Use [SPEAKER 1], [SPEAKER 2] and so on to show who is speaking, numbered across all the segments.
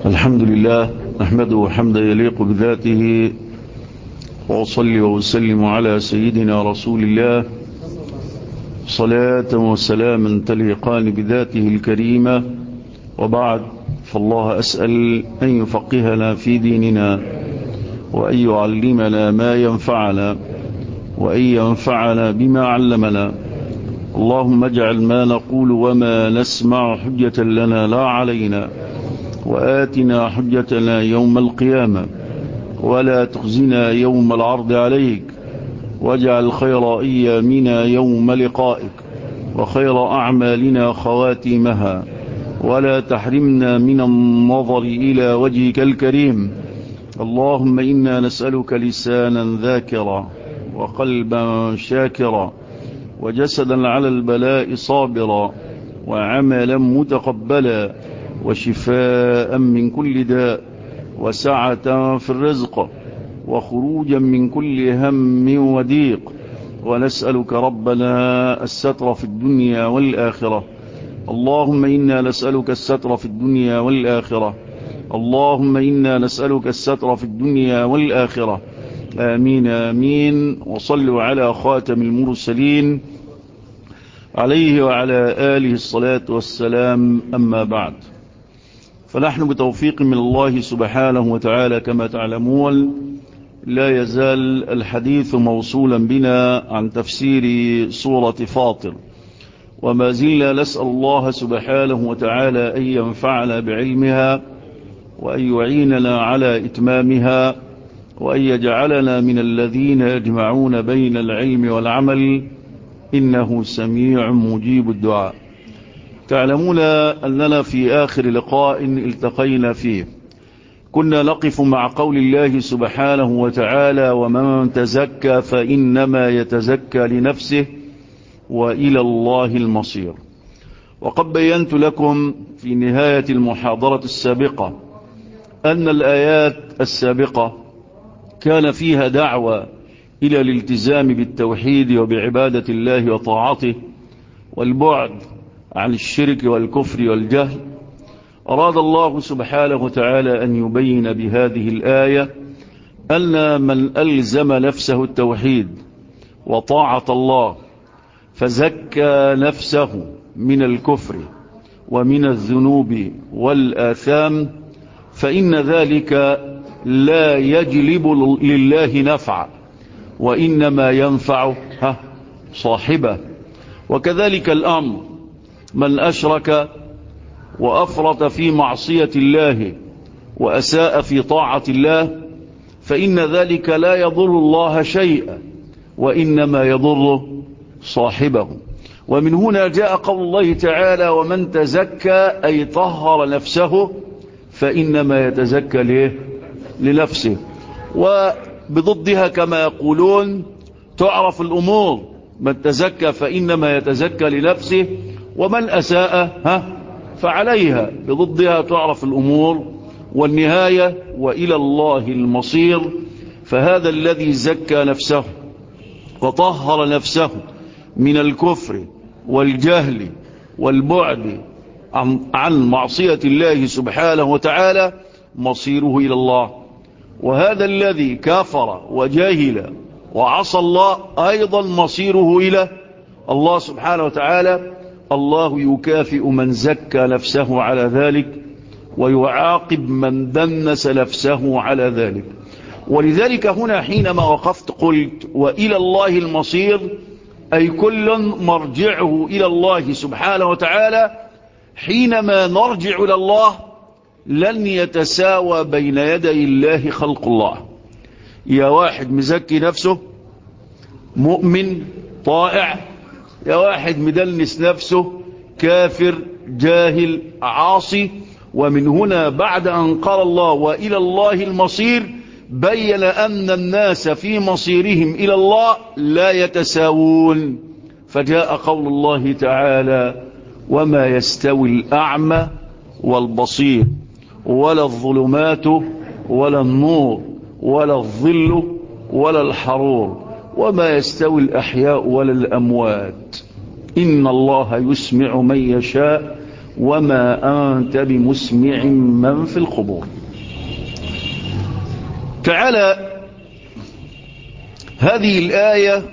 [SPEAKER 1] الحمد لله نحمده حمدا يليق بذاته وأصلي وأسلم على سيدنا رسول الله صلاة وسلاما تليقان بذاته الكريمة وبعد فالله أسأل أن يفقهنا في ديننا وأن يعلمنا ما ينفعنا وأن ينفعنا بما علمنا اللهم اجعل ما نقول وما نسمع حجة لنا لا علينا وآتنا حجتنا يوم القيامة ولا تخزنا يوم العرض عليك واجعل خير أيامنا يوم لقائك وخير أعمالنا خواتيمها ولا تحرمنا من النظر إلى وجهك الكريم اللهم إنا نسألك لسانا ذاكرا وقلبا شاكرا وجسدا على البلاء صابرا وعملا متقبلا وشفاء من كل داء وسعة في الرزق وخروجا من كل هم وضيق ونسألك ربنا الستر في الدنيا والآخرة اللهم إنا نسألك الستر في الدنيا والآخرة اللهم إنا نسألك الستر في الدنيا والآخرة آمين آمين وصلوا على خاتم المرسلين عليه وعلى آله الصلاة والسلام أما بعد فنحن بتوفيق من الله سبحانه وتعالى كما تعلمون لا يزال الحديث موصولا بنا عن تفسير سورة فاطر وما زلنا نسأل الله سبحانه وتعالى أن ينفعنا بعلمها وأن يعيننا على إتمامها وأن يجعلنا من الذين يجمعون بين العلم والعمل إنه سميع مجيب الدعاء تعلمون أننا في آخر لقاء التقينا فيه كنا نقف مع قول الله سبحانه وتعالى ومن تزكى فإنما يتزكى لنفسه وإلى الله المصير وقد بينت لكم في نهاية المحاضرة السابقة أن الآيات السابقة كان فيها دعوة إلى الالتزام بالتوحيد وبعبادة الله وطاعته والبعد عن الشرك والكفر والجهل أراد الله سبحانه وتعالى أن يبين بهذه الآية أن من ألزم نفسه التوحيد وطاعة الله فزكى نفسه من الكفر ومن الذنوب والآثام فإن ذلك لا يجلب لله نفعا وإنما ينفع صاحبه وكذلك الأمر من أشرك وأفرط في معصية الله وأساء في طاعة الله فإن ذلك لا يضر الله شيئا وإنما يضر صاحبه ومن هنا جاء قول الله تعالى ومن تزكى أي طهر نفسه فإنما يتزكى ليه لنفسه وبضدها كما يقولون تعرف الأمور من تزكى فإنما يتزكى لنفسه ومن أساء ها فعليها بضدها تعرف الأمور والنهاية وإلى الله المصير فهذا الذي زكى نفسه وطهر نفسه من الكفر والجهل والبعد عن, عن معصية الله سبحانه وتعالى مصيره إلى الله وهذا الذي كفر وجاهل وعصى الله أيضا مصيره إلى الله سبحانه وتعالى الله يكافئ من زكى نفسه على ذلك ويعاقب من دنس نفسه على ذلك ولذلك هنا حينما وقفت قلت وإلى الله المصير أي كل مرجعه إلى الله سبحانه وتعالى حينما نرجع إلى الله لن يتساوى بين يدي الله خلق الله يا واحد مزكي نفسه مؤمن طائع يا واحد مدلس نفسه كافر جاهل عاصي ومن هنا بعد أن قال الله وإلى الله المصير بين أن الناس في مصيرهم إلى الله لا يتساوون فجاء قول الله تعالى وما يستوي الأعمى والبصير ولا الظلمات ولا النور ولا الظل ولا الحرور وما يستوي الأحياء ولا الأموات إن الله يسمع من يشاء وما أنت بمسمع من في القبور تعالى هذه الآية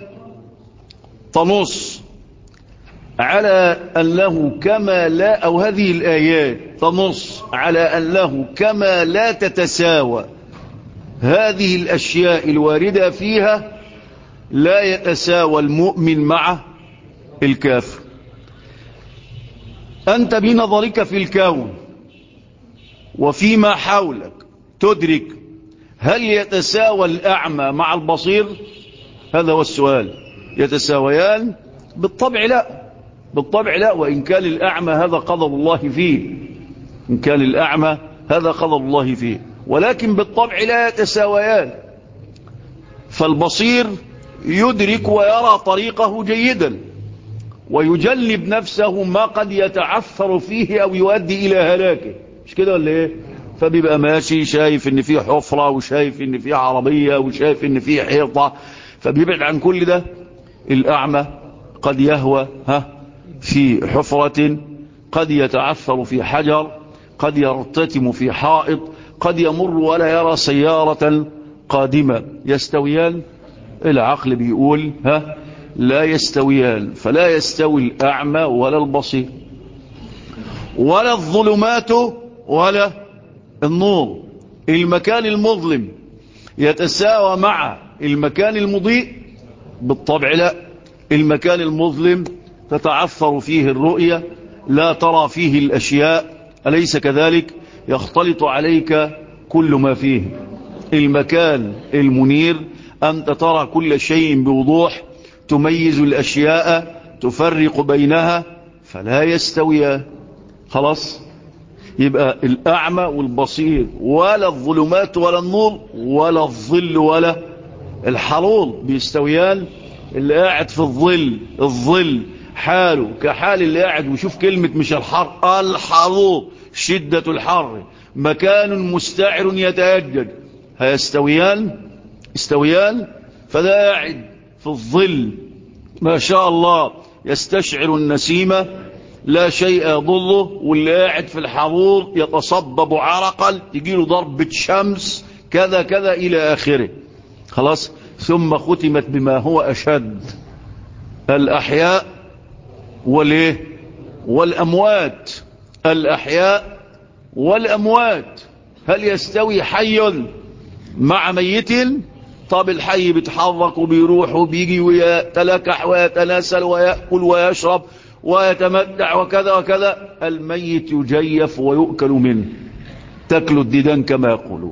[SPEAKER 1] تنص على أنه كما لا أو هذه الآيات تنص على أنه كما لا تتساوى هذه الأشياء الواردة فيها لا يتساوى المؤمن مع الكافر أنت بنظرك في الكون وفيما حولك تدرك هل يتساوى الأعمى مع البصير هذا هو السؤال يتساويان بالطبع لا بالطبع لا وإن كان الأعمى هذا قدر الله فيه إن كان الأعمى هذا قدر الله فيه ولكن بالطبع لا يتساويان فالبصير يدرك ويرى طريقه جيدا ويجنب نفسه ما قد يتعثر فيه أو يؤدي إلى هلاكه مش كده ولا إيه فبيبقى ماشي شايف ان في حفرة وشايف ان في عربية وشايف ان في حيطة فبيبعد عن كل ده الأعمى قد يهوى ها في حفرة قد يتعثر في حجر قد يرتتم في حائط قد يمر ولا يرى سيارة قادمة يستويان العقل بيقول ها لا يستويان فلا يستوي الأعمى ولا البصير ولا الظلمات ولا النور المكان المظلم يتساوى مع المكان المضيء بالطبع لا المكان المظلم تتعثر فيه الرؤية لا ترى فيه الأشياء أليس كذلك يختلط عليك كل ما فيه المكان المنير أنت ترى كل شيء بوضوح تميز الأشياء تفرق بينها فلا يستويان خلاص يبقى الأعمى والبصير ولا الظلمات ولا النور ولا الظل ولا الحرور بيستويان اللي قاعد في الظل الظل حاله كحال اللي قاعد ويشوف كلمة مش الحر الحرور شدة الحر مكان مستعر يتأجج هيستويان استويان فده قاعد في الظل ما شاء الله يستشعر النسيمة لا شيء يضره واللي قاعد في الحرور يتصبب عرقا يجيله ضربة شمس كذا كذا إلى آخره خلاص ثم ختمت بما هو أشد الأحياء والايه والأموات الأحياء والأموات هل يستوي حي مع ميت طب الحي بيتحرك وبيروح وبيجي ويتلكح ويتناسل ويأكل ويشرب ويتمتع وكذا وكذا الميت يجيف ويؤكل منه تاكل الديدان كما يقولون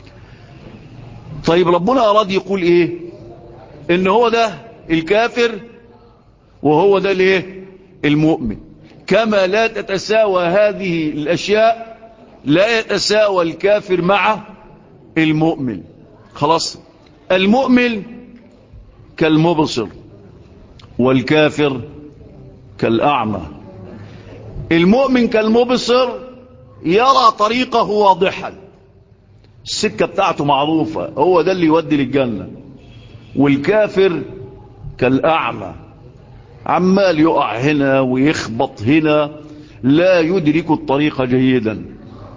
[SPEAKER 1] طيب ربنا أراد يقول إيه إن هو ده الكافر وهو ده الايه المؤمن كما لا تتساوى هذه الأشياء لا يتساوى الكافر مع المؤمن خلاص المؤمن كالمبصر والكافر كالأعمى المؤمن كالمبصر يرى طريقه واضحا السكة بتاعته معروفة هو ده اللي يودي للجنة والكافر كالأعمى عمال يقع هنا ويخبط هنا لا يدرك الطريق جيدا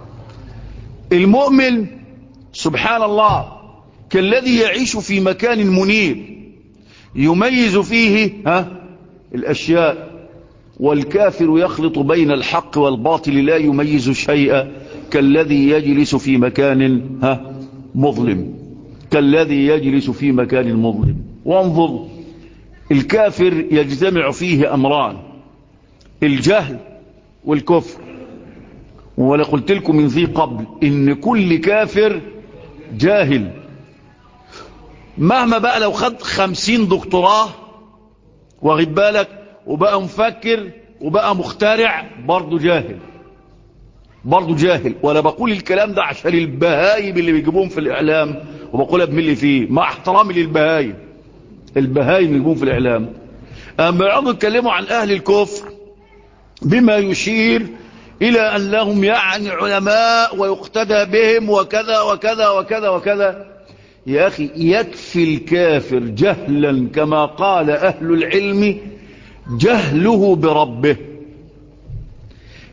[SPEAKER 1] المؤمن سبحان الله كالذي يعيش في مكان منير يميز فيه ها الأشياء والكافر يخلط بين الحق والباطل لا يميز شيئا كالذي يجلس في مكان ها مظلم كالذي يجلس في مكان مظلم وانظر الكافر يجتمع فيه أمران الجهل والكفر ولا قلت لكم من ذي قبل إن كل كافر جاهل مهما بقى لو خد خمسين دكتوراه واخد بالك وبقى مفكر وبقى مخترع برضه جاهل برضه جاهل ولا بقول الكلام ده عشان البهايم اللي بيجيبوهم في الإعلام وبقولها بملي فيه مع احترامي للبهايم البهايم اللي بيجيبوهم في الإعلام أما يقعدوا يتكلموا عن أهل الكفر بما يشير إلى أنهم يعني علماء ويقتدى بهم وكذا وكذا وكذا وكذا يا أخي يكفي الكافر جهلا كما قال أهل العلم جهله بربه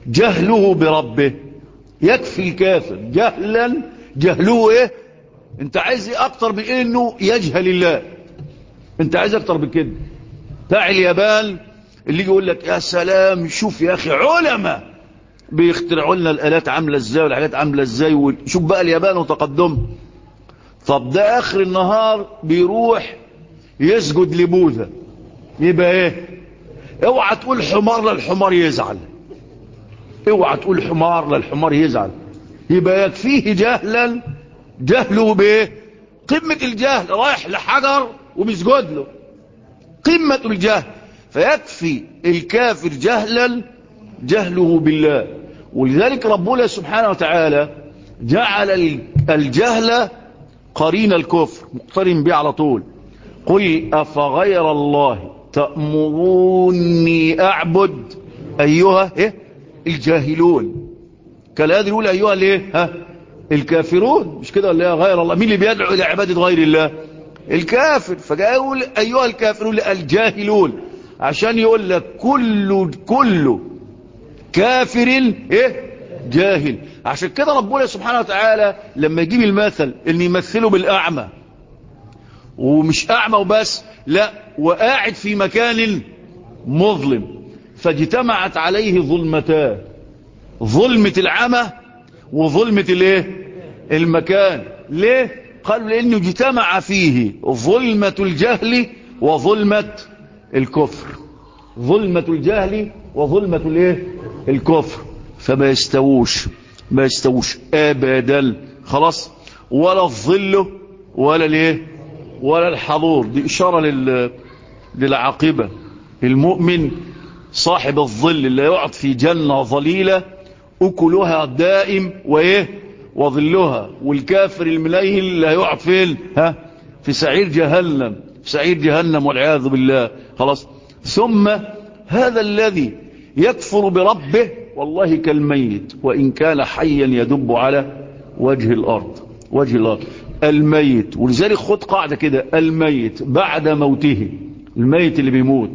[SPEAKER 1] جهله بربه يكفي الكافر جهلا جهله ايه انت عايز ايه اكتر من انه يجهل الله انت عايز اكتر من كده بتاع اليابان اللي يجي يقول لك يا سلام شوف يا اخي علماء بيخترعوا لنا الالات عامله ازاي والحاجات عامله ازاي وشوف بقى اليابان وتقدمه طب ده اخر النهار بيروح يسجد لبوذا يبقى ايه اوعى تقول حمار للحمار يزعل اوعى تقول حمار للحمار يزعل يبقى يكفيه جهلا جهله بايه قمة الجهل رايح لحجر وبيسجد له قمة الجهل فيكفي الكافر جهلا جهله بالله ولذلك ربنا سبحانه وتعالى جعل الجهل قرين الكفر مقترن به على طول قل أفغير الله تأمروني أعبد أيها إيه؟ الجاهلون كالآذي يقول أيها الايه ها الكافرون مش كده ولا غير الله مين اللي بيدعو إلى عبادة غير الله الكافر فجاء يقول أيها الكافرون الجاهلون عشان يقول لك كل كل كافر ايه جاهل عشان كده ربنا سبحانه وتعالى لما يجيب المثل ان يمثله بالاعمى ومش اعمى وبس لا وقاعد في مكان مظلم فاجتمعت عليه ظلمتان ظلمة العمى وظلمة الايه المكان ليه قالوا لانه اجتمع فيه ظلمة الجهل وظلمة الكفر ظلمة الجهل وظلمة الايه الكفر فما يستووش ما يستووش ابدا خلاص ولا الظل ولا الايه ولا الحضور دي اشاره لل للعاقبه المؤمن صاحب الظل اللي يقعد في جنه ظليله اكلها دائم وايه وظلها والكافر المليهل اللي هيقعد فين ها في سعير جهنم في سعير جهنم والعياذ بالله خلاص ثم هذا الذي يكفر بربه والله كالميت وإن كان حيا يدب على وجه الأرض وجه الأرض الميت ولذلك خد قاعدة كده الميت بعد موته الميت اللي بيموت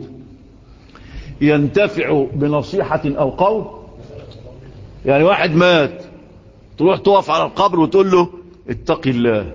[SPEAKER 1] ينتفع بنصيحة أو قول يعني واحد مات تروح تقف على القبر وتقول له اتق الله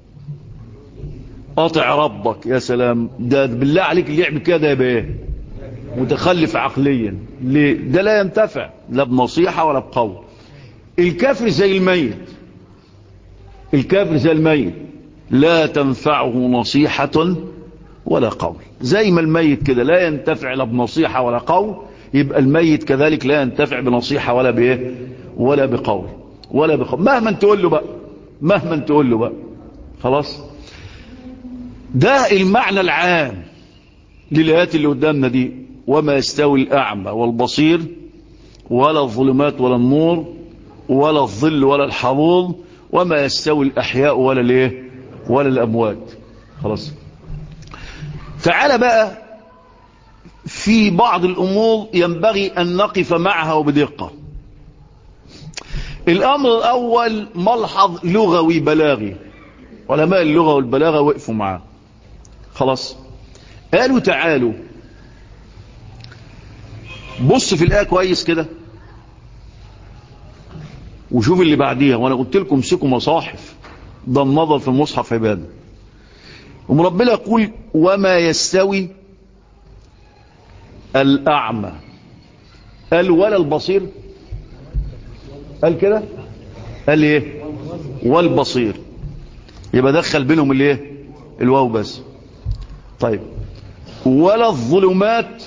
[SPEAKER 1] قاطع ربك يا سلام ده بالله عليك اللي يعمل كده يبقى ايه متخلف عقليا ليه ده لا ينتفع لا بنصيحة ولا بقول الكافر زي الميت الكافر زي الميت لا تنفعه نصيحة ولا قول زي ما الميت كده لا ينتفع لا بنصيحة ولا قول يبقى الميت كذلك لا ينتفع بنصيحة ولا بايه ولا بقول ولا بقول مهما تقول له بقى مهما تقول له بقى خلاص ده المعنى العام للآيات اللي قدامنا دي وما يستوي الأعمى والبصير ولا الظلمات ولا النور ولا الظل ولا الحضور وما يستوي الأحياء ولا الايه ولا الأموات خلاص تعال بقى في بعض الأمور ينبغي أن نقف معها وبدقة الأمر الأول ملحظ لغوي بلاغي علماء اللغة والبلاغة وقفوا معاه خلاص قالوا تعالوا بص في الآية كويس كده وشوف اللي بعديها وانا قلت لكم امسكوا مصاحف ده النظر في المصحف عباده ام ربنا يقول وما يستوي الاعمى قال ولا البصير قال كده قال ايه والبصير يبقى دخل بينهم الايه الواو بس طيب ولا الظلمات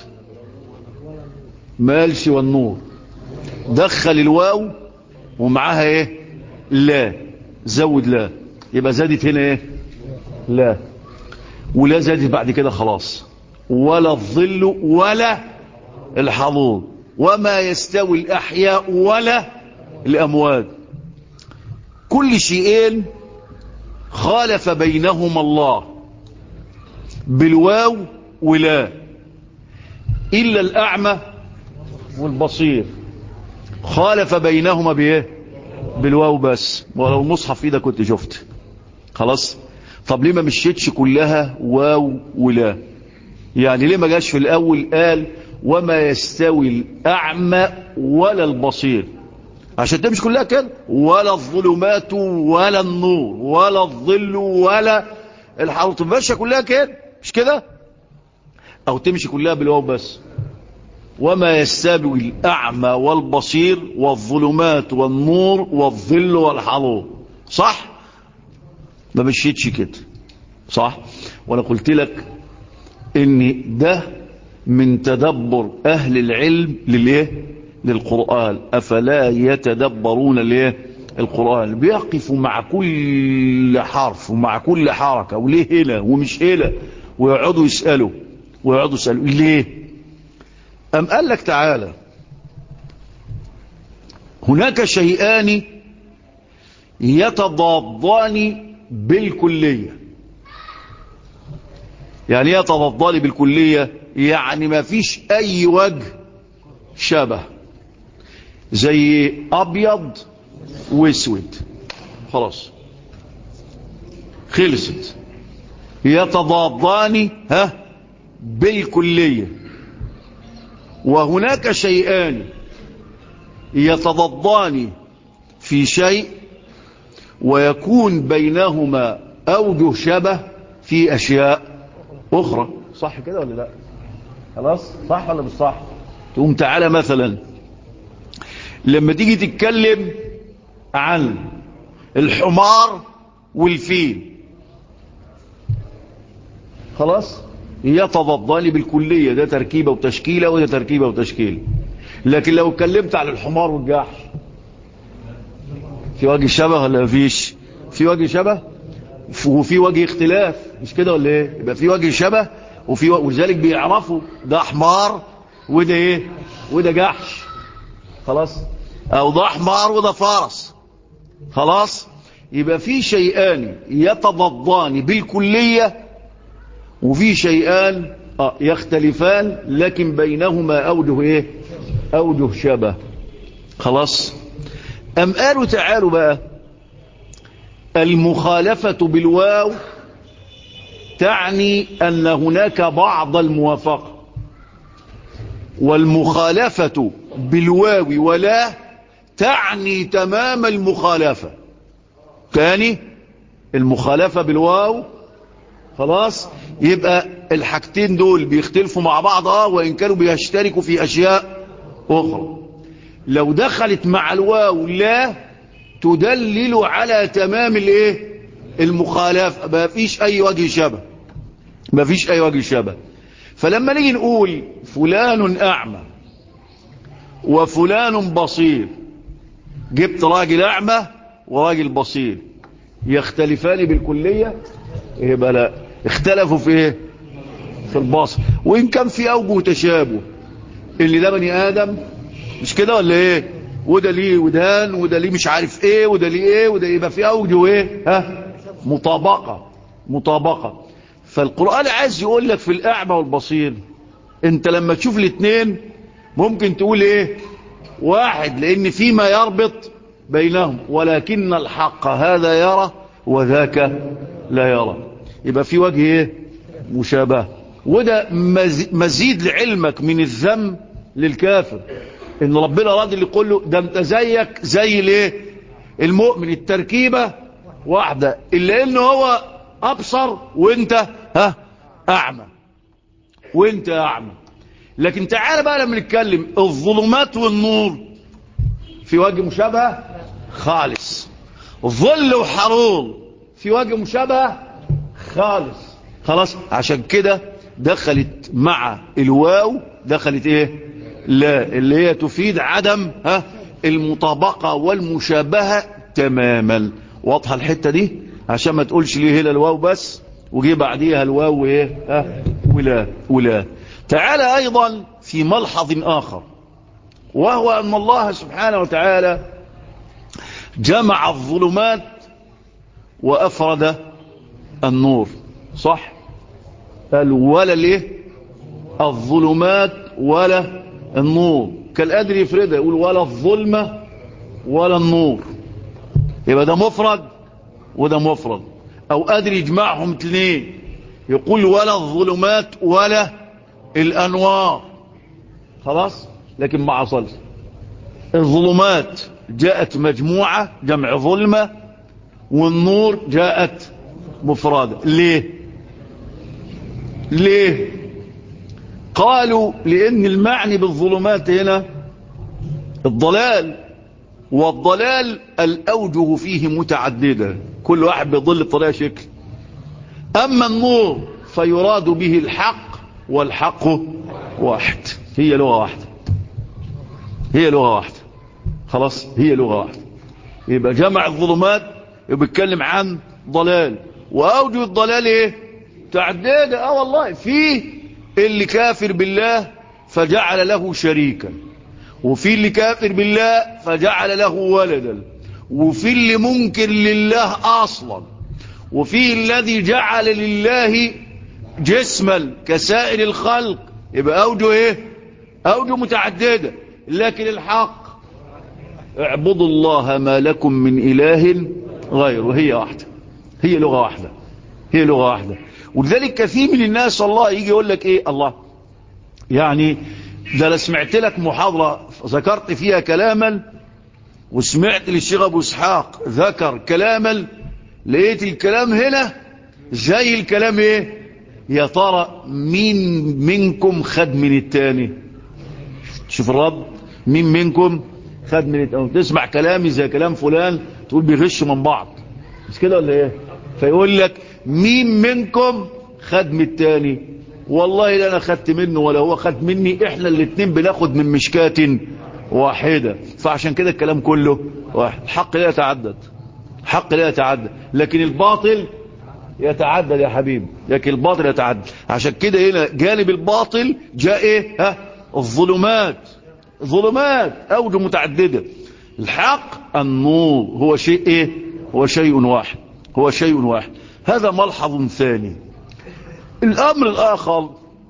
[SPEAKER 1] مالش والنور دخل الواو ومعاها ايه لا زود لا يبقى زادت هنا ايه لا ولا زادت بعد كده خلاص ولا الظل ولا الحضور وما يستوي الأحياء ولا الأموات كل شيئين خالف بينهما الله بالواو ولا إلا الأعمى والبصير خالف بينهما بايه بالواو بس ولو المصحف في ايدك كنت شفت خلاص طب ليه ما مشيتش كلها واو ولا يعني ليه ما جاش في الاول قال وما يستوي الأعمى ولا البصير عشان تمشي كلها كده ولا الظلمات ولا النور ولا الظل ولا الحرب تمشي كلها كده مش كده او تمشي كلها بالواو بس وما يستوي الأعمى والبصير والظلمات والنور والظل والحرور صح ما مشيتش كده صح وانا قلت لك ان ده من تدبر اهل العلم للايه للقرآن افلا يتدبرون الايه القرآن بيقفوا مع كل حرف ومع كل حركة وليه هنا ومش هنا ويقعدوا يسألوا ويقعدوا يسألوا ليه أم قال لك تعالى هناك شيئان يتضادان بالكلية يعني يتضادان بالكلية يعني ما فيش أي وجه شبه زي أبيض واسود خلاص خلصت يتضادان ها بالكلية وهناك شيئان يتضادان في شيء ويكون بينهما أوجه شبه في أشياء أخرى صح كده ولا لا خلاص صح ولا مش صح تقوم تعالى مثلا لما تيجي تتكلم عن الحمار والفيل خلاص يتضادان بالكلية ده تركيبة وتشكيلة وده تركيبة وتشكيلة لكن لو اتكلمت عن الحمار والجحش في وجه شبه ولا مفيش في وجه شبه وفي وجه اختلاف مش كده ولا ايه يبقى في وجه شبه وفي و... ولذلك بيعرفوا ده حمار وده ايه وده جحش خلاص او ده حمار وده فرس خلاص يبقى في شيئان يتضادان بالكلية وفي شيئان آه يختلفان لكن بينهما أوجه إيه أوجه شبه خلاص أم قالوا تعالوا بقى المخالفة بالواو تعني أن هناك بعض الموافقة والمخالفة بالواو ولا تعني تمام المخالفة تاني المخالفة بالواو خلاص يبقى الحاجتين دول بيختلفوا مع بعض اه وإن كانوا بيشتركوا في أشياء أخرى لو دخلت مع الواو لا تدلل على تمام الايه المخالفة ما فيش أي وجه شبه ما فيش أي وجه شبه فلما نيجي نقول فلان أعمى وفلان بصير جبت راجل أعمى وراجل بصير يختلفان بالكلية يبقى لا اختلفوا في ايه في البصر وإن كان في أوجه تشابه اللي ده بني آدم مش كده ولا ايه وده ليه ودان وده ليه مش عارف ايه وده ليه ايه وده يبقى في أوجه ايه ها مطابقة مطابقة فالقرآن عايز يقول لك في الأعمى والبصير انت لما تشوف الاثنين ممكن تقول ايه واحد لان فيما يربط بينهم ولكن الحق هذا يرى وذاك لا يرى يبقى في وجه ايه مشابه وده مزيد لعلمك من الذم للكافر ان ربنا راضي اللي يقول له ده انت زيك زي الايه المؤمن التركيبه واحده الا انه هو ابصر وانت ها اعمى وانت اعمى لكن تعال بقى لما نتكلم الظلمات والنور في وجه مشابه خالص ظل وحرور في وجه مشابه خالص خلاص عشان كده دخلت مع الواو دخلت ايه لا اللي هي تفيد عدم ها المطابقة والمشابهة تماما واضحة الحتة دي عشان ما تقولش ليه هنا الواو بس وجي بعديها الواو ايه ها ولا ولا تعالى ايضا في ملحظ اخر وهو ان الله سبحانه وتعالى جمع الظلمات وافرد النور صح قال ولا ليه الظلمات ولا النور كالقادر يفردها يقول ولا الظلمة ولا النور يبقى ده مفرد وده مفرد او قادر يجمعهم اثنين يقول ولا الظلمات ولا الانوار خلاص لكن ما حصلش الظلمات جاءت مجموعة جمع ظلمة والنور جاءت مفردة ليه ليه قالوا لأن المعني بالظلمات هنا الضلال والضلال الأوجه فيه متعددة كل واحد بيضل بطريقة شكل أما النور فيراد به الحق والحق واحد هي لغة واحدة هي لغة واحدة خلاص هي لغة واحدة يبقى جمع الظلمات يبقى بيتكلم عن ضلال وأوجه الضلال ايه تعداد اه والله في اللي كافر بالله فجعل له شريكا وفي اللي كافر بالله فجعل له ولدا وفي اللي منكر لله اصلا وفي الذي جعل لله جسما كسائر الخلق يبقى اوجه ايه اوجه متعدده لكن الحق اعبدوا الله ما لكم من اله غيره هي واحده هي لغه واحده هي لغه واحده ولذلك كثير من الناس الله يجي يقول لك ايه الله يعني ده انا سمعت لك محاضرة ذكرت فيها كلاما وسمعت للشيخ ابو اسحاق ذكر كلاما لقيت الكلام هنا زي الكلام ايه يا ترى مين منكم خد من التاني شوف الرد مين منكم خد من التاني تسمع كلامي زي كلام فلان تقول بيغش من بعض مش كده ولا ايه فيقول لك مين منكم خد من التاني والله لا انا خدت منه ولا هو خد مني احنا الاتنين بناخد من مشكات واحدة فعشان كده الكلام كله واحد الحق لا يتعدد الحق لا يتعدد لكن الباطل يتعدد يا حبيبي لكن الباطل يتعدد عشان كده هنا جانب الباطل جاء ايه ها الظلمات ظلمات اوجه متعددة الحق النور هو شيء ايه هو شيء واحد هو شيء واحد هذا ملحظ ثاني الامر الاخر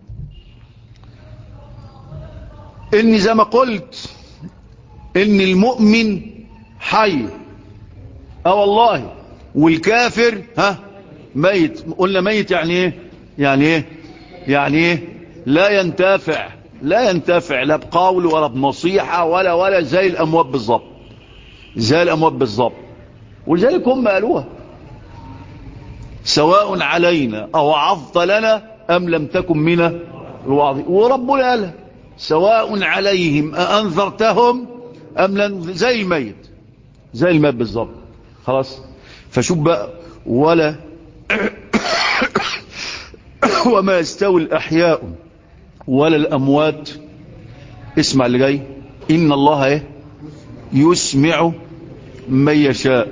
[SPEAKER 1] ان زي ما قلت ان المؤمن حي اه والله والكافر ها ميت قلنا ميت يعني ايه يعني ايه يعني ايه لا ينتفع لا ينتفع لا بقول ولا بنصيحة ولا ولا زي الاموات بالظبط زي الاموات بالظبط ولذلك هم قالوها سواء علينا او عظت لنا ام لم تكن من الواضح وربنا قالها سواء عليهم أأنذرتهم أم لن زي الميت زي الميت بالظبط خلاص فشوف بقى ولا وما يستوي الأحياء ولا الأموات اسمع اللي جاي إن الله ايه يسمع من يشاء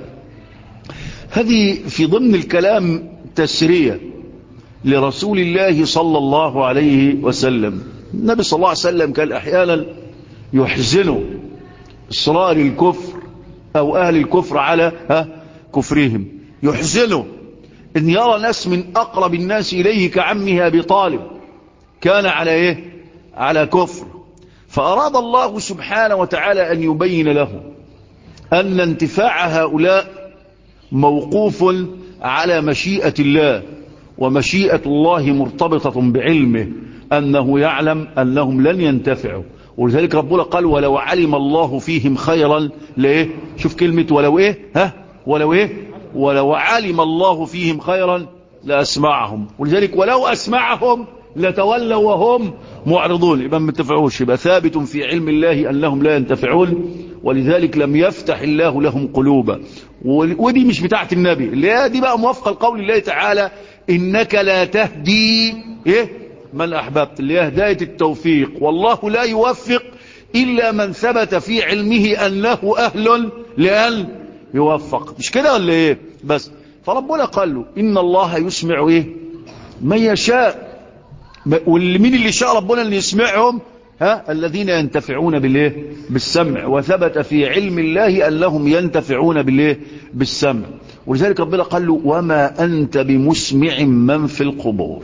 [SPEAKER 1] هذه في ضمن الكلام تسرية لرسول الله صلى الله عليه وسلم النبي صلى الله عليه وسلم كان احيانا يحزنه اصرار الكفر او اهل الكفر على ها كفرهم يحزنه ان يرى ناس من اقرب الناس اليه كعمه ابي طالب كان على ايه على كفر فاراد الله سبحانه وتعالى ان يبين له ان انتفاع هؤلاء موقوف على مشيئة الله ومشيئة الله مرتبطة بعلمه أنه يعلم أنهم لن ينتفعوا ولذلك ربنا قال ولو علم الله فيهم خيرا ليه شوف كلمة ولو ايه ها ولو ايه ولو علم الله فيهم خيرا لأسمعهم ولذلك ولو أسمعهم لتولوا وهم معرضون يبقى ما ينتفعوش يبقى ثابت في علم الله أنهم لا ينتفعون ولذلك لم يفتح الله لهم قلوبا ودي مش بتاعت النبي اللي هي دي بقى موافقة لقول الله تعالى إنك لا تهدي إيه من أحببت اللي هي هداية التوفيق والله لا يوفق إلا من ثبت في علمه أنه أهل لأن يوفق مش كده ولا إيه بس فربنا قال له إن الله يسمع إيه من يشاء والمين اللي شاء ربنا اللي يسمعهم ها الذين ينتفعون بالايه بالسمع وثبت في علم الله انهم ينتفعون بالايه بالسمع ولذلك ربنا قال له وما انت بمسمع من في القبور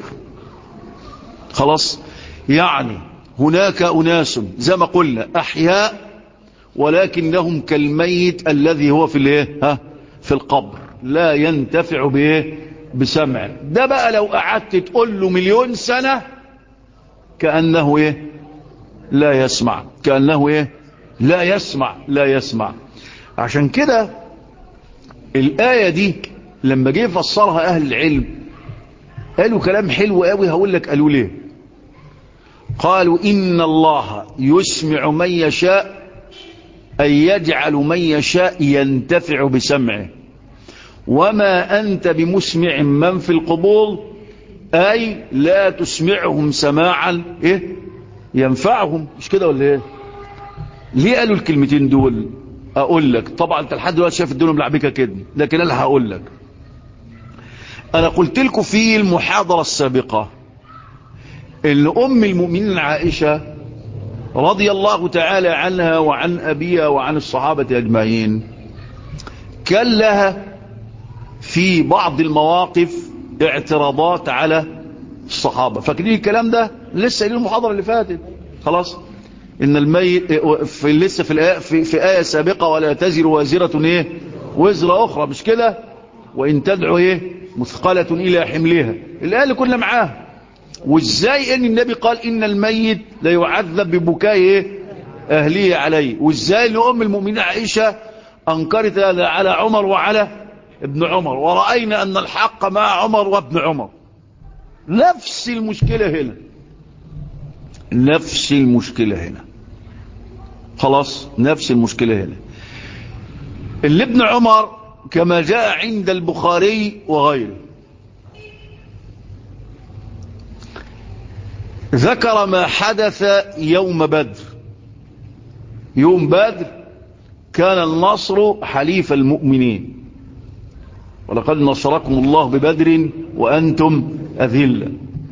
[SPEAKER 1] خلاص يعني هناك اناس زي ما قلنا احياء ولكنهم كالميت الذي هو في الايه ها في القبر لا ينتفع بايه بسمع ده بقى لو قعدت تقول له مليون سنة كأنه ايه لا يسمع كأنه ايه لا يسمع لا يسمع عشان كده الآية دي لما جه فسرها أهل العلم قالوا كلام حلو قوي هقول لك قالوا ليه قالوا إن الله يسمع من يشاء أن يجعل من يشاء ينتفع بسمعه وما أنت بمسمع من في القبور أي لا تسمعهم سماعا إيه ينفعهم مش كده ولا إيه ليه قالوا الكلمتين دول أقول لك طبعا أنت لحد دلوقتي شايف الدنيا ملعبكة كده لكن أنا هقول لك أنا قلت لكم في المحاضرة السابقة إن أم المؤمنين عائشة رضي الله تعالى عنها وعن أبيها وعن الصحابة أجمعين كان لها في بعض المواقف اعتراضات على الصحابة فاكرين الكلام ده لسه قايلين المحاضرة اللي فاتت خلاص ان الميت في لسه في الآية في, في آية سابقة ولا تزر وازرة ايه وزر اخرى مش كده وان تدعو ايه مثقلة الى حملها الآية اللي كنا معاها وازاي ان النبي قال ان الميت لا يعذب ببكاء ايه اهليه عليه وازاي لأم المؤمنين عائشة انكرت هذا على عمر وعلى ابن عمر ورأينا ان الحق مع عمر وابن عمر نفس المشكلة هنا نفس المشكلة هنا خلاص نفس المشكلة هنا اللي ابن عمر كما جاء عند البخاري وغيره ذكر ما حدث يوم بدر يوم بدر كان النصر حليف المؤمنين ولقد نصركم الله ببدر وأنتم أذلة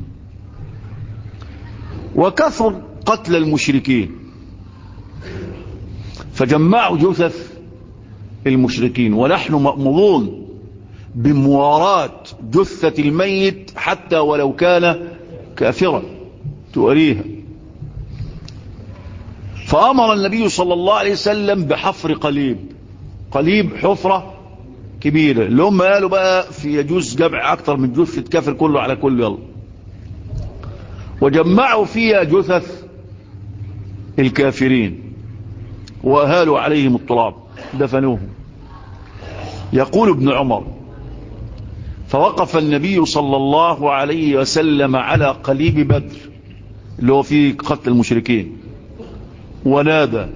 [SPEAKER 1] وكثر قتل المشركين فجمعوا جثث المشركين ونحن مأمورون بمواراة جثة الميت حتى ولو كان كافرا تؤريها فأمر النبي صلى الله عليه وسلم بحفر قليب قليب حفرة كبيرة اللي هم قالوا بقى في يجوز جمع أكتر من جثة كافر كله على كل يلا وجمعوا فيها جثث الكافرين وأهالوا عليهم التراب دفنوهم يقول ابن عمر فوقف النبي صلى الله عليه وسلم على قليب بدر اللي هو فيه قتل المشركين ونادى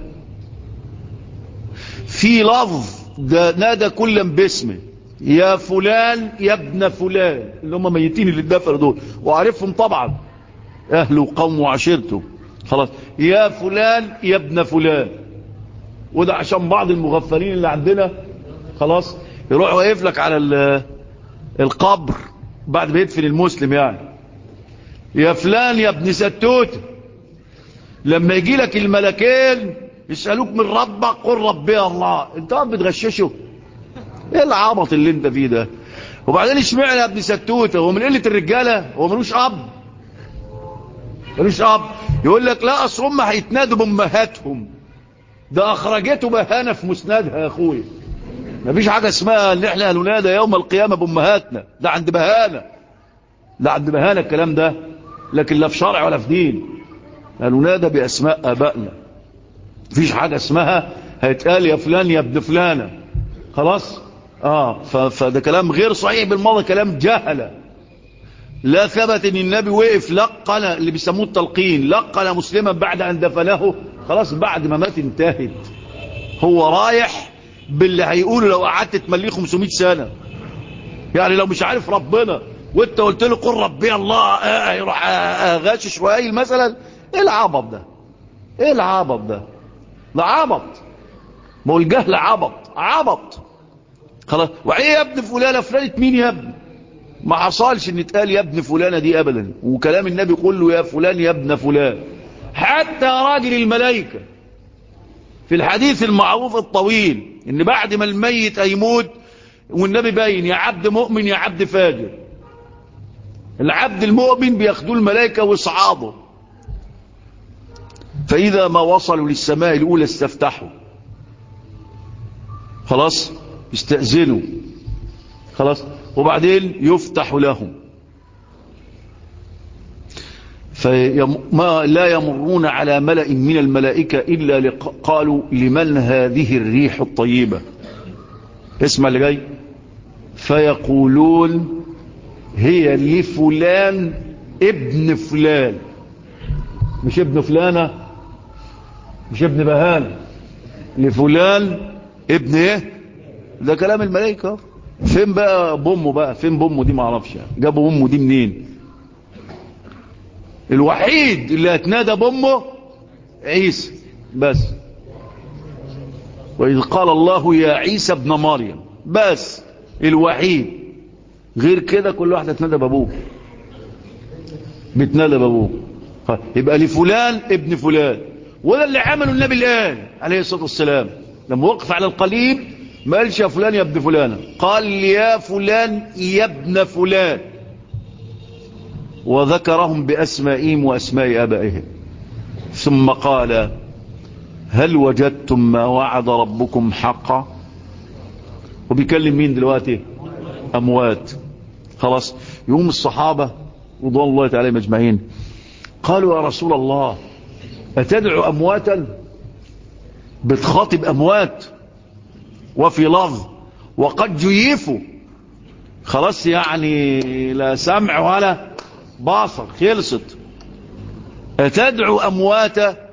[SPEAKER 1] في لفظ ده نادى كلا باسمه يا فلان يا ابن فلان اللي هم ميتين اللي اتدفنوا دول وعارفهم طبعا اهله وقومه وعشيرته خلاص يا فلان يا ابن فلان وده عشان بعض المغفلين اللي عندنا خلاص يروح واقف لك على القبر بعد ما يدفن المسلم يعني يا فلان يا ابن ستوت لما يجي لك الملكين يسألوك من ربك قل ربي الله انت قاعد بتغششه ايه العبط اللي انت فيه ده وبعدين اشمعنى يا ابن ستوته هو من قله الرجاله هو ملوش اب ملوش اب يقول لك لا اصل هم هيتنادوا بامهاتهم ده اخرجته بهانه في مسندها يا اخويا مفيش حاجه اسمها ان احنا هننادى يوم القيامه بامهاتنا ده عند بهانه ده عند بهانه الكلام ده لكن لا في شرع ولا في دين هننادى باسماء ابائنا مفيش حاجه اسمها هيتقال يا فلان يا ابن فلانه خلاص اه فده كلام غير صحيح بالماضي كلام جهله لا ثبت ان النبي وقف لقن اللي بيسموه التلقين لقن مسلما بعد ان دفنه خلاص بعد ما مات انتهت هو رايح باللي هيقوله لو قعدت تمليه 500 سنه يعني لو مش عارف ربنا وانت قلت له قل ربي الله آه يروح غاشش وقايل مثلا ايه العبط ده ايه العبط ده ده عبط ما هو الجهل عبط عبط خلاص وايه يا ابن فلانه فلانه مين يا ابن ما حصلش ان اتقال يا ابن فلانه دي ابدا وكلام النبي كله يا فلان يا ابن فلان حتى راجل الملائكه في الحديث المعروف الطويل ان بعد ما الميت هيموت والنبي باين يا عبد مؤمن يا عبد فاجر العبد المؤمن بياخدوه الملائكه واصعاده فاذا ما وصلوا للسماء الاولى استفتحوا خلاص يستأذنوا خلاص وبعدين يفتح لهم فما لا يمرون على ملأ من الملائكة إلا لق... قالوا لمن هذه الريح الطيبة اسمع اللي جاي فيقولون هي لفلان ابن فلان مش ابن فلانة مش ابن بهان لفلان ابن ايه ده كلام الملائكة فين بقى بامه بقى فين بامه دي معرفش جابوا بامه دي منين الوحيد اللي هتنادى بامه عيسى بس وإذ قال الله يا عيسى ابن مريم بس الوحيد غير كده كل واحد هتنادى بابوه بتنادى بابوه يبقى لفلان ابن فلان وده اللي عمله النبي الآن عليه الصلاة والسلام لما وقف على القليب ما قالش يا فلان يا ابن فلان قال يا فلان يا ابن فلان وذكرهم بأسمائهم وأسماء أبائهم ثم قال هل وجدتم ما وعد ربكم حقا وبيكلم مين دلوقتي أموات خلاص يوم الصحابة رضوان الله تعالى مجمعين قالوا يا رسول الله أتدعو أمواتا بتخاطب أموات وفي لفظ وقد جيفوا خلاص يعني لا سمع ولا باصر خلصت أتدعو أمواتا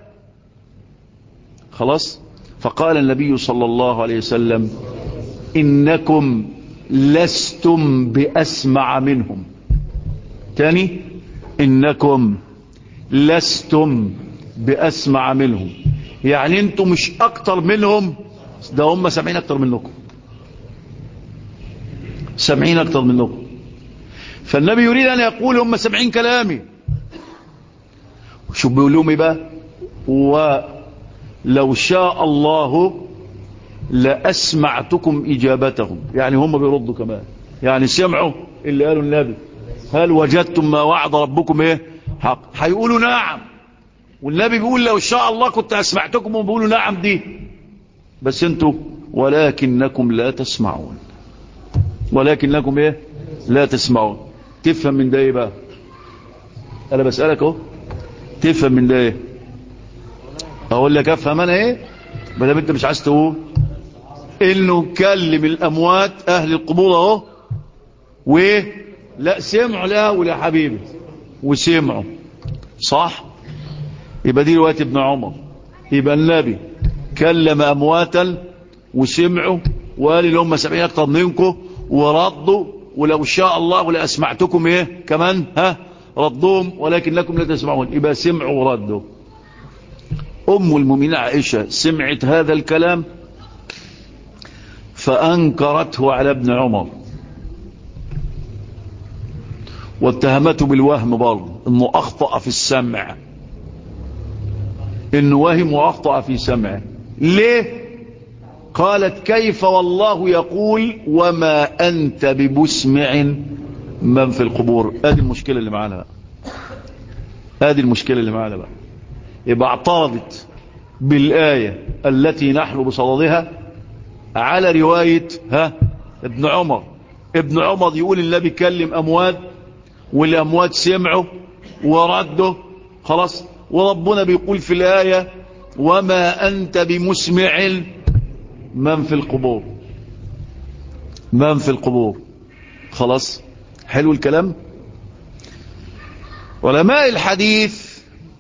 [SPEAKER 1] خلاص فقال النبي صلى الله عليه وسلم إنكم لستم بأسمع منهم تاني إنكم لستم بأسمع منهم يعني انتم مش أكتر منهم ده هم سامعين أكتر منكم سامعين أكتر منكم فالنبي يريد أن يقول هم سامعين كلامي شو بيقول لهم بقى ولو شاء الله لأسمعتكم إجابتهم يعني هم بيردوا كمان يعني سمعوا اللي قالوا النبي هل وجدتم ما وعد ربكم ايه حق هيقولوا نعم والنبي بيقول لو شاء الله كنت أسمعتكم وبيقولوا نعم دي بس انتوا ولكنكم لا تسمعون ولكنكم ايه لا تسمعون تفهم من ده ايه بقى انا بسألك اهو تفهم من ده ايه اقول لك افهم انا ايه ما دام انت مش عايز تقول انه كلم الاموات اهل القبور اهو وايه لا سمعوا لا ولا حبيبي وسمعوا صح يبقى دي روايه ابن عمر يبقى النبي كلم امواتا وسمعوا وقال اللي هم سامعين اكتر منكم وردوا ولو شاء الله لاسمعتكم ايه كمان ها ردوهم ولكن لكم لا تسمعون يبقى سمعوا وردوا ام المؤمنين عائشه سمعت هذا الكلام فانكرته على ابن عمر واتهمته بالوهم برضه انه اخطأ في السمع انه وهم واخطأ في سمعه ليه قالت كيف والله يقول وما انت بمسمع من في القبور ادي المشكلة اللي معانا بقى ادي المشكلة اللي معانا بقى يبقى اعترضت بالآية التي نحن بصددها على رواية ها ابن عمر ابن عمر يقول النبي كلم اموات والاموات سمعوا وردوا خلاص وربنا بيقول في الآية وما أنت بمسمع من في القبور من في القبور خلاص حلو الكلام علماء الحديث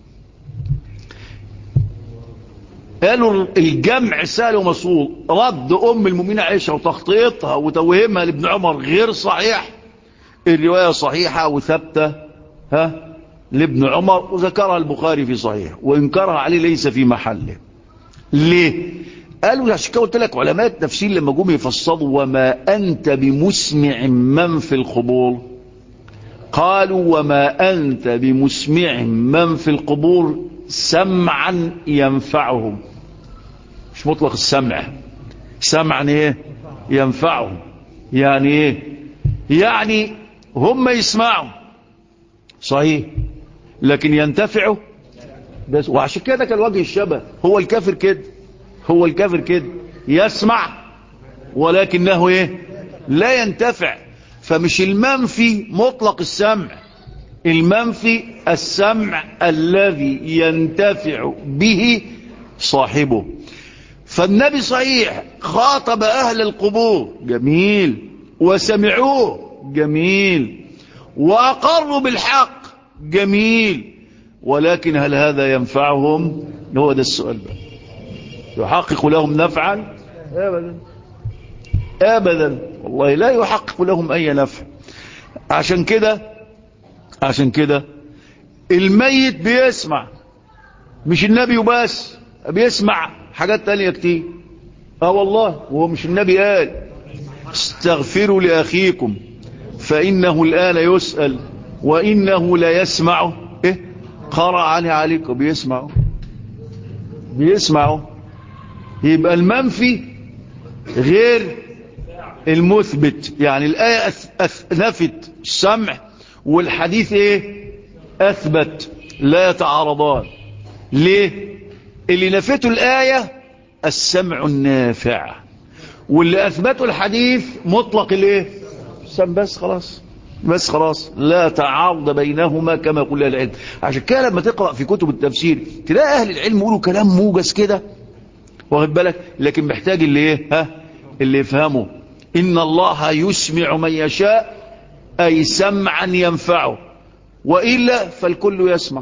[SPEAKER 1] قالوا الجمع سهل ومسؤول رد أم المؤمنين عائشة وتخطيطها وتوهمها لابن عمر غير صحيح الرواية صحيحة وثابتة ها لابن عمر وذكرها البخاري في صحيح وإنكرها عليه ليس في محله ليه قالوا عشان كده قلت لك علماء التفسير لما جم يفسروا وما أنت بمسمع من في القبور قالوا وما أنت بمسمع من في القبور سمعا ينفعهم مش مطلق السمع سمعا ايه ينفعهم يعني ايه يعني هم يسمعوا صحيح لكن ينتفعوا بس وعشان كده كان وجه الشبه هو الكافر كده هو الكافر كده يسمع ولكنه ايه لا ينتفع فمش المنفي مطلق السمع المنفي السمع الذي ينتفع به صاحبه فالنبي صحيح خاطب أهل القبور جميل وسمعوه جميل وأقروا بالحق جميل ولكن هل هذا ينفعهم هو ده السؤال بقى يحقق لهم نفعا أبدا أبدا والله لا يحقق لهم أي نفع عشان كده عشان كده الميت بيسمع مش النبي وبس بيسمع حاجات تانية كتير اه والله وهو مش النبي قال استغفروا لأخيكم فإنه الآن يسأل وإنه لا يسمع إيه قرأ علي عليكم بيسمعوا بيسمعوا يبقى المنفي غير المثبت يعني الآية أث... أث... نفت السمع والحديث ايه اثبت لا يتعارضان ليه اللي نفته الآية السمع النافع واللي اثبته الحديث مطلق الايه السمع بس خلاص بس خلاص لا تعارض بينهما كما يقول اهل العلم عشان كده لما تقرأ في كتب التفسير تلاقي اهل العلم يقولوا كلام موجز كده واخد بالك لكن محتاج اللي ايه ها اللي يفهمه ان الله يسمع من يشاء أي سمعا ينفعه وإلا فالكل يسمع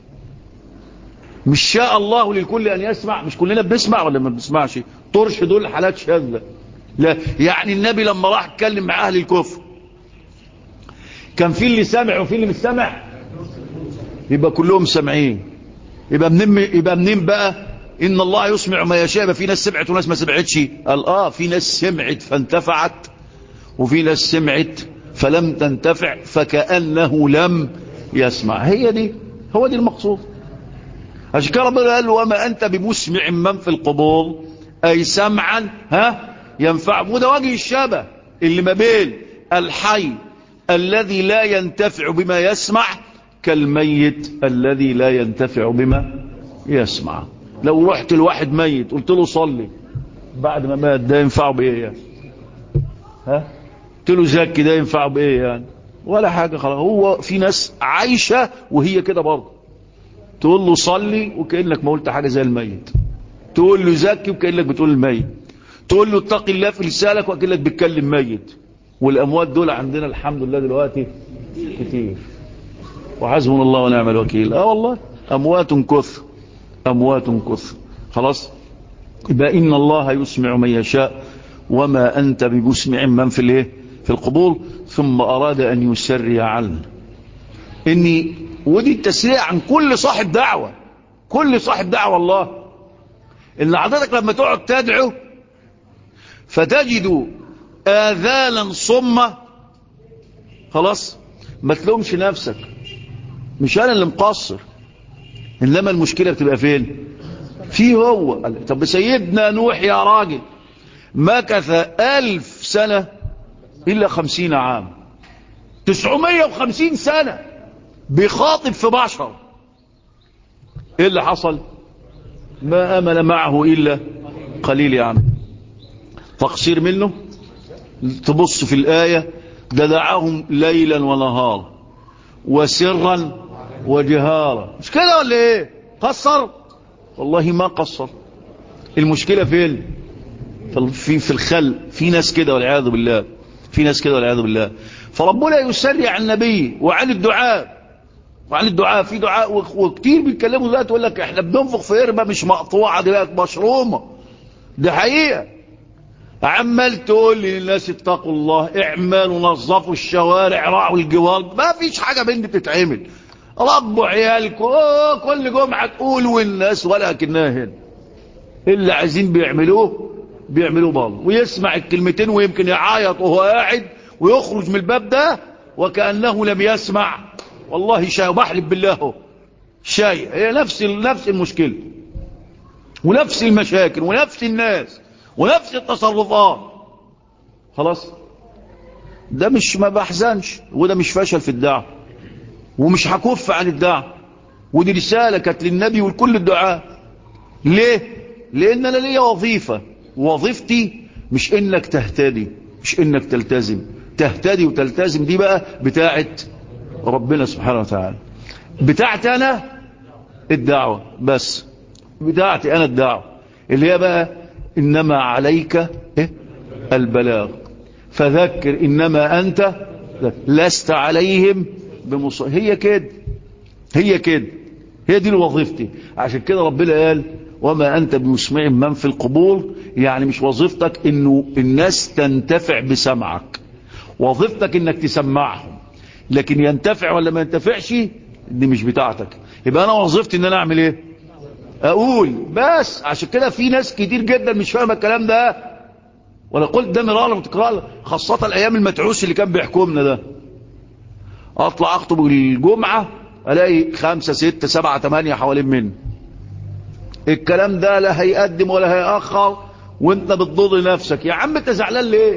[SPEAKER 1] مش شاء الله للكل أن يسمع مش كلنا بنسمع ولا ما بنسمعش طرش دول حالات شاذة لا يعني النبي لما راح اتكلم مع أهل الكفر كان في اللي سامع وفي اللي مش سامع يبقى كلهم سامعين يبقى منين يبقى منين بقى ان الله يسمع ما يشاء يبقى في ناس سمعت وناس ما سمعتش قال اه في ناس سمعت فانتفعت وفي ناس سمعت فلم تنتفع فكأنه لم يسمع هي دي هو دي المقصود عشان كده ربنا قال وما أنت بمسمع من في القبور أي سمعا ها ينفع وده وجه الشبه اللي ما بين الحي الذي لا ينتفع بما يسمع كالميت الذي لا ينتفع بما يسمع لو رحت لواحد ميت قلت له صلي بعد ما مات ده ينفعه بايه يعني ها قلت له زكي ده ينفعه بايه يعني ولا حاجة خلاص هو في ناس عايشة وهي كده برضه تقول له صلي وكأنك ما قلت حاجة زي الميت تقول له زكي وكأنك بتقول الميت تقول له اتق الله في لسانك وكأنك بتكلم ميت والأموات دول عندنا الحمد لله دلوقتي كتير وحسبنا الله ونعم الوكيل اه والله أموات كثر أموات كثر خلاص يبقى إن الله يسمع من يشاء وما أنت بمسمع من في الايه في القبور ثم أراد أن يسري عنه إني ودي التسريع عن كل صاحب دعوة كل صاحب دعوة الله إن حضرتك لما تقعد تدعو فتجد آذانا صمة خلاص ما تلومش نفسك مش أنا اللي مقصر إنما المشكلة بتبقى فين في هو طب سيدنا نوح يا راجل مكث ألف سنة إلا خمسين عام تسعمية وخمسين سنة بيخاطب في بشر إيه اللي حصل ما أمل معه إلا قليل يا عم تقصير منه تبص في الآية ده دعاهم ليلا ونهارا وسرا وجهارا مش كده ولا ايه قصر والله ما قصر المشكلة فين في في الخل في ناس كده والعياذ بالله في ناس كده والعياذ بالله فربنا يسري عن النبي وعن الدعاء وعن الدعاء في دعاء وكتير بيتكلموا دلوقتي يقول لك احنا بننفخ في قربة مش مقطوعة دي بقت مشرومة ده حقيقة عمال تقول للناس اتقوا الله اعملوا نظفوا الشوارع راعوا الجوار ما فيش حاجة بين بتتعمل ربوا عيالكم كل جمعة تقول والناس ولكنها هنا اللي عايزين بيعملوه بيعملوه برضه ويسمع الكلمتين ويمكن يعيط وهو قاعد ويخرج من الباب ده وكأنه لم يسمع والله شاي وبحلف بالله هو شاي هي نفس نفس المشكلة ونفس المشاكل ونفس الناس ونفس التصرفات خلاص ده مش ما بحزنش وده مش فشل في الدعوة ومش هكف عن الدعوة ودي رسالة كانت للنبي ولكل الدعاء ليه لان انا ليا وظيفة وظيفتي مش انك تهتدي مش انك تلتزم تهتدي وتلتزم دي بقى بتاعت ربنا سبحانه وتعالى بتاعتي انا الدعوة بس بتاعتي انا الدعوة اللي هي بقى انما عليك إيه؟ البلاغ فذكر انما انت لست عليهم بمص... هي كده هي كده هي دي وظيفتي عشان كده ربنا قال وما انت بمسمع من في القبور يعني مش وظيفتك انه الناس تنتفع بسمعك وظيفتك انك تسمعهم لكن ينتفع ولا ما ينتفعش دي مش بتاعتك يبقى انا وظيفتي ان انا اعمل ايه اقول بس عشان كده في ناس كتير جدا مش فاهمه الكلام ده وانا قلت ده مرارا وتكرارا خاصه الايام المتعوس اللي كان بيحكمنا ده اطلع اخطب الجمعه الاقي خمسة ستة سبعة تمانية حوالين مني الكلام ده لا هيقدم ولا هيأخر وانت بتضر نفسك يا عم انت زعلان ليه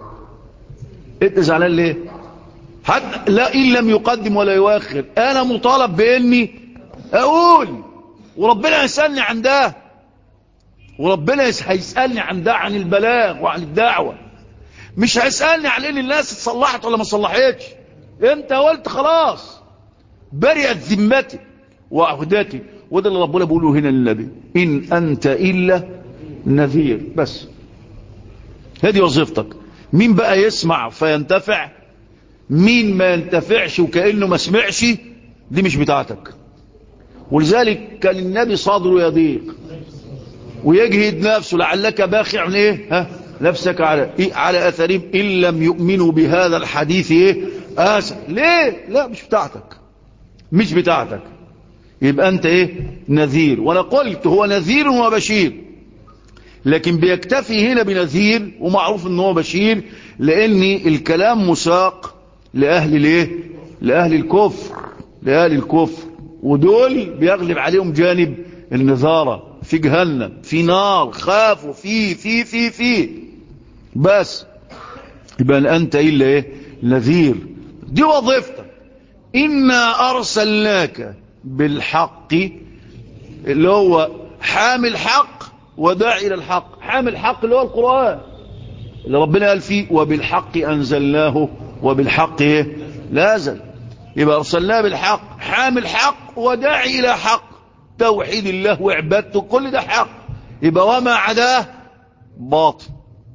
[SPEAKER 1] انت زعلان ليه حد لا ان لم يقدم ولا يؤخر انا مطالب باني اقول وربنا يسألني عن ده وربنا هيسألني عن ده عن البلاغ وعن الدعوة مش هيسألني عن ان الناس اتصلحت ولا ما صلحتش انت قلت خلاص برئت ذمتي وعهدتي وده اللي ربنا بيقوله هنا للنبي ان انت الا نذير بس هذه وظيفتك مين بقى يسمع فينتفع مين ما ينتفعش وكأنه ما سمعش دي مش بتاعتك ولذلك كان النبي صدره يضيق ويجهد نفسه لعلك باخع ايه ها نفسك على إيه على اثرهم ان لم يؤمنوا بهذا الحديث ايه اسف ليه لا مش بتاعتك مش بتاعتك يبقى انت ايه نذير وانا قلت هو نذير وبشير لكن بيكتفي هنا بنذير ومعروف ان هو بشير لان الكلام مساق لاهل الايه لاهل الكفر لاهل الكفر ودول بيغلب عليهم جانب النذارة في جهنم في نار خافوا في في في في بس يبقى انت الا ايه نذير دي وظيفتك إنا أرسلناك بالحق اللي هو حامل حق وداعي إلى الحق حامل حق اللي هو القرآن اللي ربنا قال فيه وبالحق أنزلناه وبالحق إيه لازل يبقى أرسلناه بالحق حامل حق وداعي إلى حق توحيد الله وعبادته كل ده حق يبقى وما عداه باطل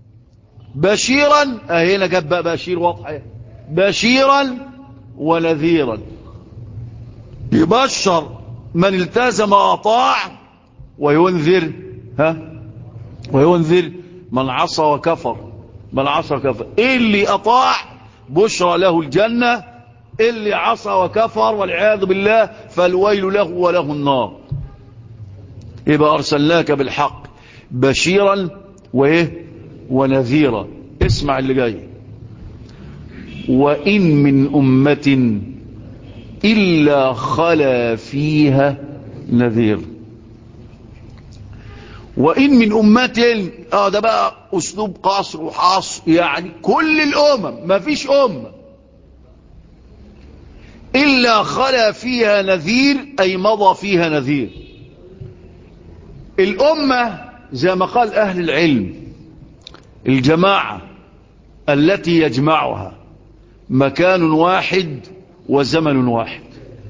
[SPEAKER 1] بشيرا اهينا جاب بقى بشير واضحه بشيرا ونذيرا يبشر من التزم وأطاع وينذر ها وينذر من عصى وكفر من عصى وكفر اللي أطاع بشرى له الجنة اللي عصى وكفر والعياذ بالله فالويل له وله النار يبقى أرسلناك بالحق بشيرا وإيه ونذيرا اسمع اللي جاي وإن من أمة إلا خلا فيها نذير وإن من أمة آه ده بقى أسلوب قصر وحصر يعني كل الأمم ما فيش أمة إلا خلا فيها نذير أي مضى فيها نذير الأمة زي ما قال أهل العلم الجماعة التي يجمعها مكان واحد وزمن واحد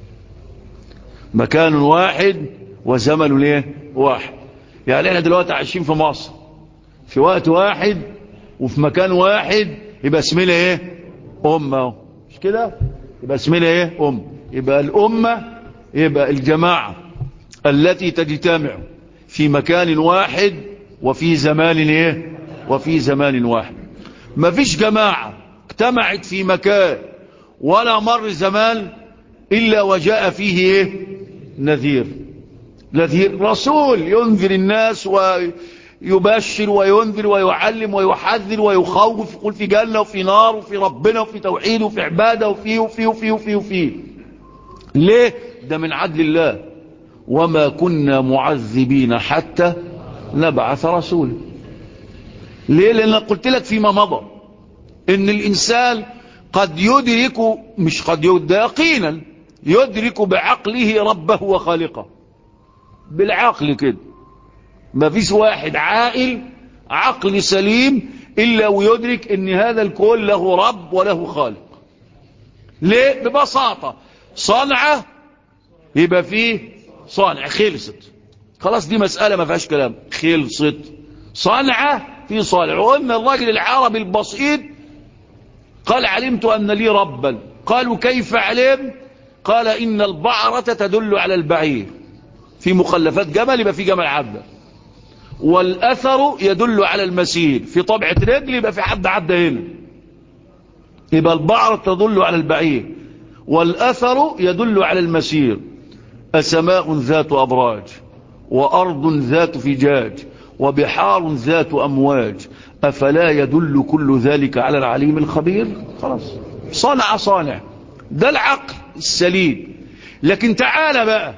[SPEAKER 1] مكان واحد وزمن ايه واحد يعني احنا دلوقتي عايشين في مصر في وقت واحد وفي مكان واحد يبقى اسمنا ايه امه مش كده يبقى اسمنا ايه ام يبقى الامه يبقى الجماعه التي تجتمع في مكان واحد وفي زمان ايه وفي زمان واحد ما فيش جماعه اجتمعت في مكان ولا مر زمان إلا وجاء فيه إيه؟ نذير نذير رسول ينذر الناس ويبشر وينذر ويعلم ويحذر ويخوف يقول في جنة وفي نار وفي ربنا وفي توحيد وفي عبادة وفي وفي وفي وفي وفي ليه ده من عدل الله وما كنا معذبين حتى نبعث رسولا ليه لأن قلت لك فيما مضى ان الانسان قد يدرك مش قد يدرك يقينا يدرك بعقله ربه وخالقه بالعقل كده ما فيش واحد عاقل عقل سليم الا ويدرك ان هذا الكون له رب وله خالق ليه ببساطة صنعة يبقى فيه صانع خلصت خلاص دي مسألة ما فيهاش كلام خلصت صنعة في صانع وإن الراجل العربي البسيط قال علمت أن لي ربا قالوا كيف علم قال إن البعرة تدل على البعير في مخلفات جمل يبقى في جمل عدى والأثر يدل على المسير في طبعة رجل يبقى في حد عدى هنا يبقى البعرة تدل على البعير والأثر يدل على المسير أسماء ذات أبراج وأرض ذات فجاج وبحار ذات أمواج أفلا يدل كل ذلك على العليم الخبير خلاص صنع صانع ده العقل السليم لكن تعال بقى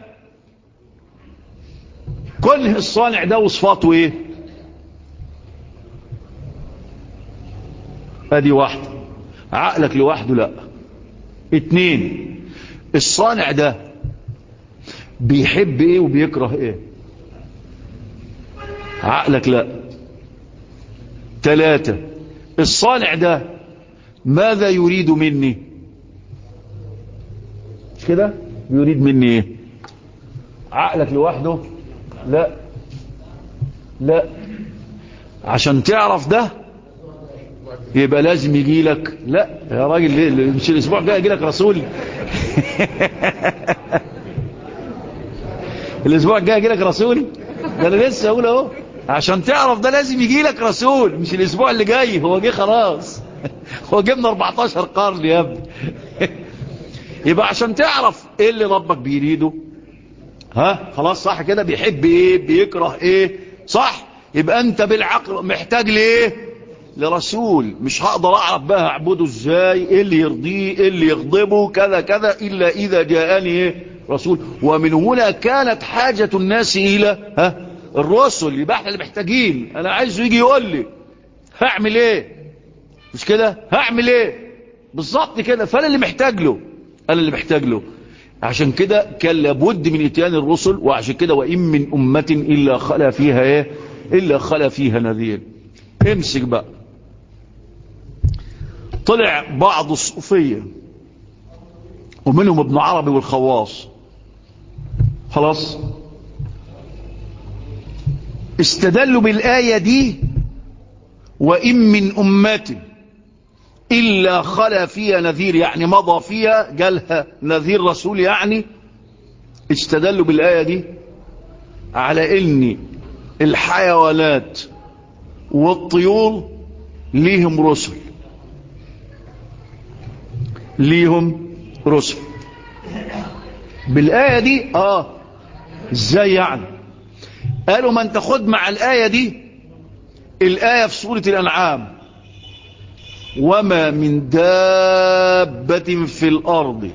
[SPEAKER 1] كل الصانع ده وصفاته ايه ادي واحدة عقلك لوحده لا اتنين الصانع ده بيحب ايه وبيكره ايه عقلك لا ثلاثة الصانع ده ماذا يريد مني مش كده يريد مني ايه عقلك لوحده لا لا عشان تعرف ده يبقى لازم يجي لك لا يا راجل ليه مش الاسبوع الجاي يجي لك رسول الاسبوع الجاي يجي لك رسول ده انا لسه اقول اهو عشان تعرف ده لازم يجي لك رسول مش الاسبوع اللي جاي هو جه خلاص هو جبنا 14 قرن يا ابني يبقى عشان تعرف ايه اللي ربك بيريده ها خلاص صح كده بيحب ايه بيكره ايه صح يبقى انت بالعقل محتاج لايه لرسول مش هقدر اعرف بقى اعبده ازاي ايه اللي يرضيه ايه اللي يغضبه كذا كذا الا اذا جاءني ايه رسول ومن هنا كانت حاجة الناس الى ها الرسل يبقى احنا اللي محتاجين انا عايزه يجي يقول لي هعمل ايه مش كده هعمل ايه بالظبط كده فانا اللي محتاج له انا اللي محتاج له عشان كده كان لابد من اتيان الرسل وعشان كده وإن من أمة إلا خلا فيها إيه إلا خلا فيها نذير امسك بقى طلع بعض الصوفية ومنهم ابن عربي والخواص خلاص استدلوا بالآية دي وإن من أمة إلا خلا فيها نذير يعني مضى فيها جالها نذير رسول يعني استدلوا بالآية دي على إن الحيوانات والطيور ليهم رسل ليهم رسل بالآية دي آه ازاي يعني قالوا من تاخد مع الآية دي الآية في سورة الأنعام وما من دابة في الأرض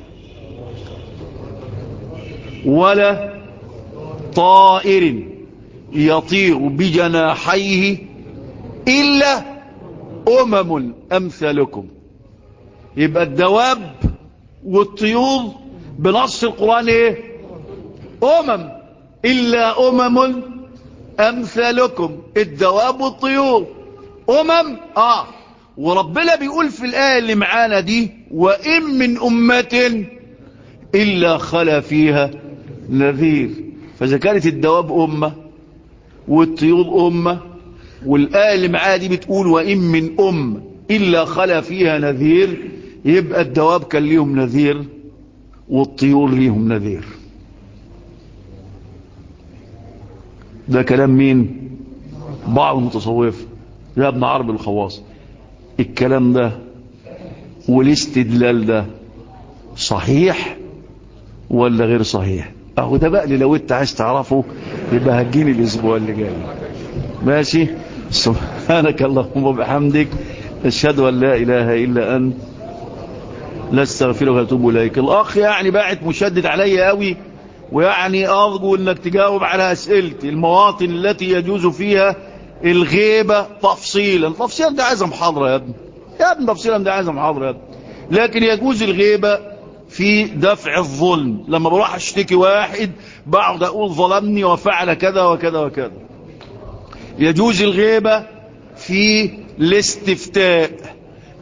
[SPEAKER 1] ولا طائر يطير بجناحيه إلا أمم أمثالكم يبقى الدواب والطيور بنص القرآن إيه أمم إلا أمم أمثالكم الدواب والطيور أمم آه وربنا بيقول في الآية اللي معانا دي وإن من أمة إلا خلا فيها نذير فإذا كانت الدواب أمة والطيور أمة والآية اللي معانا دي بتقول وإن من أمة إلا خلا فيها نذير يبقى الدواب كان ليهم نذير والطيور ليهم نذير ده كلام مين بعض المتصوف يا ابن عرب الخواص الكلام ده والاستدلال ده صحيح ولا غير صحيح اهو ده بقى اللي لو انت عايز تعرفه يبقى هتجيني الاسبوع اللي جاي ماشي سبحانك اللهم وبحمدك اشهد ان لا اله الا انت لا استغفرك واتوب اليك الاخ يعني باعت مشدد عليا قوي ويعني ارجو انك تجاوب على اسئلتي المواطن التي يجوز فيها الغيبة تفصيلا تفصيلا ده عايزة محاضرة يا ابني يا ابني تفصيلا ده عايزة محاضرة يا ابني لكن يجوز الغيبة في دفع الظلم لما بروح اشتكي واحد بقعد اقول ظلمني وفعل كذا وكذا وكذا يجوز الغيبة في الاستفتاء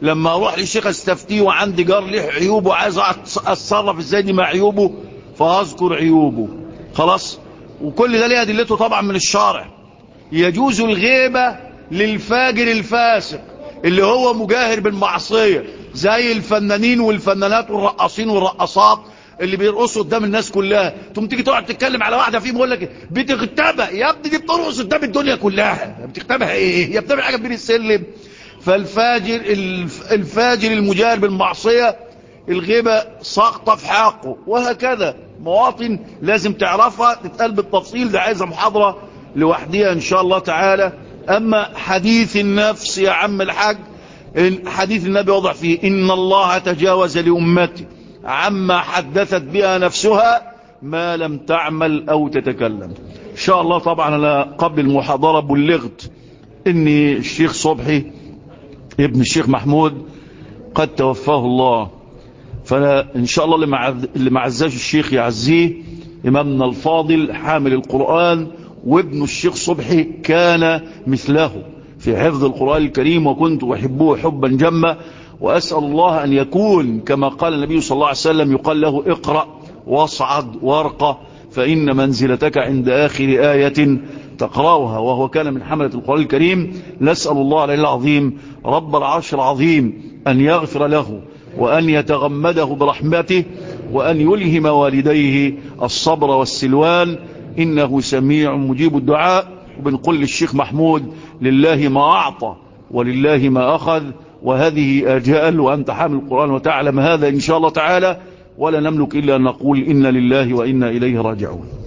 [SPEAKER 1] لما اروح للشيخ استفتيه وعندي جار له عيوب وعايز اتصرف ازاي دي مع عيوبه فاذكر عيوبه خلاص وكل ده ليه ادلته طبعا من الشارع يجوز الغيبة للفاجر الفاسق اللي هو مجاهر بالمعصية زي الفنانين والفنانات والرقاصين والرقصات اللي بيرقصوا قدام الناس كلها تقوم تيجي تقعد تتكلم على واحده فيهم يقول لك بتغتابها يا ابني دي بترقص قدام الدنيا كلها بتغتابها ايه هي بتعمل حاجه بين السلم فالفاجر الفاجر المجاهر بالمعصيه الغيبه ساقطه في حقه وهكذا مواطن لازم تعرفها تتقال بالتفصيل ده عايزه محاضره لوحدها ان شاء الله تعالى اما حديث النفس يا عم الحاج حديث النبي وضع فيه ان الله تجاوز لامتي عما حدثت بها نفسها ما لم تعمل او تتكلم ان شاء الله طبعا انا قبل المحاضرة بلغت ان الشيخ صبحي ابن الشيخ محمود قد توفاه الله فانا ان شاء الله اللي ما عزاش الشيخ يعزيه امامنا الفاضل حامل القرآن وابن الشيخ صبحي كان مثله في حفظ القرآن الكريم وكنت أحبه حبا جما وأسأل الله أن يكون كما قال النبي صلى الله عليه وسلم يقال له اقرأ واصعد وارقى فإن منزلتك عند آخر آية تقرأها وهو كان من حملة القرآن الكريم نسأل الله العلي العظيم رب العرش العظيم أن يغفر له وأن يتغمده برحمته وأن يلهم والديه الصبر والسلوان إنه سميع مجيب الدعاء وبنقول للشيخ محمود لله ما أعطى ولله ما أخذ وهذه أجال وأنت حامل القرآن وتعلم هذا إن شاء الله تعالى ولا نملك إلا أن نقول إن لله وإنا إليه راجعون